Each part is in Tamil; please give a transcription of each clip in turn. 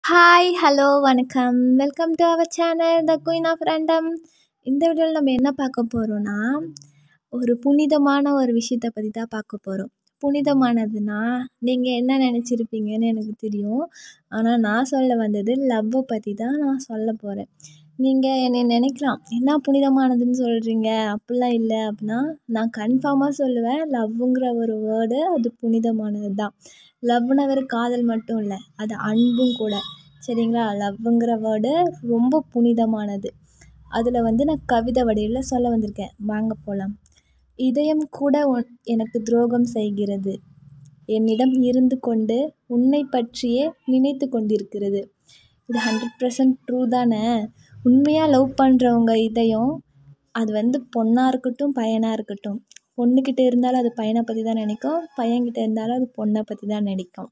ஹாய் ஹலோ வணக்கம் welcome to our channel the queen of random இந்த வீடியோவில் நம்ம என்ன பார்க்க போகிறோன்னா ஒரு புனிதமான ஒரு விஷயத்தை பற்றி தான் பார்க்க போகிறோம் புனிதமானதுன்னா நீங்கள் என்ன நினச்சிருப்பீங்கன்னு எனக்கு தெரியும் ஆனால் நான் சொல்ல வந்தது லவ்வை பற்றி தான் நான் சொல்ல போகிறேன் நீங்கள் என்னை நினைக்கலாம் என்ன புனிதமானதுன்னு சொல்கிறீங்க அப்படிலாம் இல்லை அப்படின்னா நான் கன்ஃபார்மாக சொல்லுவேன் லவ்வுங்கிற ஒரு வேர்டு அது புனிதமானது தான் லவ்னா வெறும் காதல் மட்டும் இல்லை அது அன்பும் கூட சரிங்களா லவ்வுங்கிற வேர்டு ரொம்ப புனிதமானது அதில் வந்து நான் கவிதை வடிவில் சொல்ல வந்திருக்கேன் வாங்க போகலாம் இதயம் கூட உன் எனக்கு துரோகம் செய்கிறது என்னிடம் இருந்து கொண்டு உன்னை பற்றியே நினைத்து கொண்டிருக்கிறது இது ஹண்ட்ரட் பர்சன்ட் ட்ரூ தானே உண்மையாக லவ் பண்ணுறவங்க இதயம் அது வந்து பொண்ணாக இருக்கட்டும் பையனாக இருக்கட்டும் பொண்ணுக்கிட்ட இருந்தாலும் அது பையனை பற்றி தான் நினைக்கும் பையன்கிட்ட இருந்தாலும் அது பொண்ணை பற்றி தான் நினைக்கும்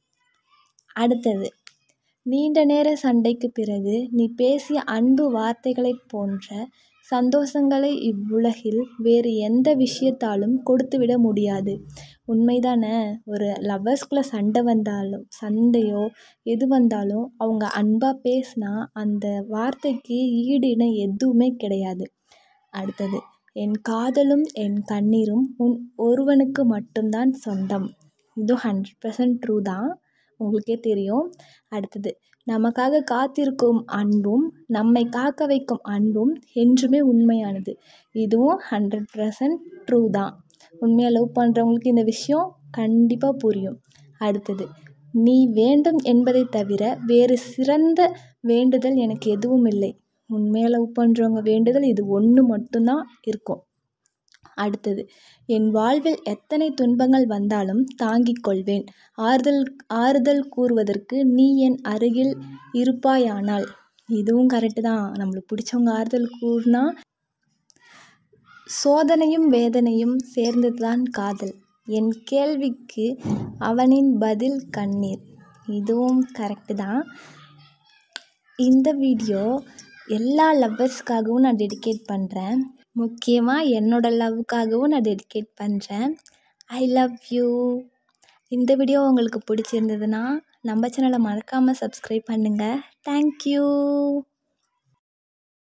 அடுத்தது நீண்ட நேர சண்டைக்கு பிறகு நீ பேசிய அன்பு வார்த்தைகளைப் போன்ற சந்தோஷங்களை இவ்வுலகில் வேறு எந்த விஷயத்தாலும் கொடுத்துவிட முடியாது உண்மைதானே ஒரு லவ்வர்ஸ்குள்ளே சண்டை வந்தாலும் சண்டையோ எது வந்தாலும் அவங்க அன்பாக பேசினா அந்த வார்த்தைக்கு ஈடு இணை எதுவுமே கிடையாது அடுத்தது என் காதலும் என் கண்ணீரும் உன் ஒருவனுக்கு மட்டும்தான் சொந்தம் இதுவும் ஹண்ட்ரட் பர்சன்ட் ட்ரூ தான் உங்களுக்கே தெரியும் அடுத்தது நமக்காக காத்திருக்கும் அன்பும் நம்மை காக்க வைக்கும் அன்பும் என்றுமே உண்மையானது இதுவும் ஹண்ட்ரட் பர்சன்ட் ட்ரூ தான் உண்மையாக லவ் பண்ணுறவங்களுக்கு இந்த விஷயம் கண்டிப்பாக புரியும் அடுத்தது நீ வேண்டும் என்பதை தவிர வேறு சிறந்த வேண்டுதல் எனக்கு எதுவும் இல்லை உண்மையாக லவ் பண்ணுறவங்க வேண்டுதல் இது ஒன்று மட்டும்தான் இருக்கும் அடுத்தது என் வாழ்வில் எத்தனை துன்பங்கள் வந்தாலும் தாங்கிக் கொள்வேன் ஆறுதல் ஆறுதல் கூறுவதற்கு நீ என் அருகில் இருப்பாயானால் இதுவும் கரெக்டு தான் நம்மளுக்கு பிடிச்சவங்க ஆறுதல் கூறினா சோதனையும் வேதனையும் சேர்ந்தது தான் காதல் என் கேள்விக்கு அவனின் பதில் கண்ணீர் இதுவும் கரெக்டு தான் இந்த வீடியோ எல்லா லவ்வர்ஸ்க்காகவும் நான் டெடிகேட் பண்ணுறேன் முக்கியமாக என்னோடய லவ்வுக்காகவும் நான் டெடிகேட் பண்ணுறேன் ஐ லவ் யூ இந்த வீடியோ உங்களுக்கு பிடிச்சிருந்ததுன்னா நம்ம சேனலை மறக்காமல் சப்ஸ்கிரைப் பண்ணுங்கள் தேங்க்யூ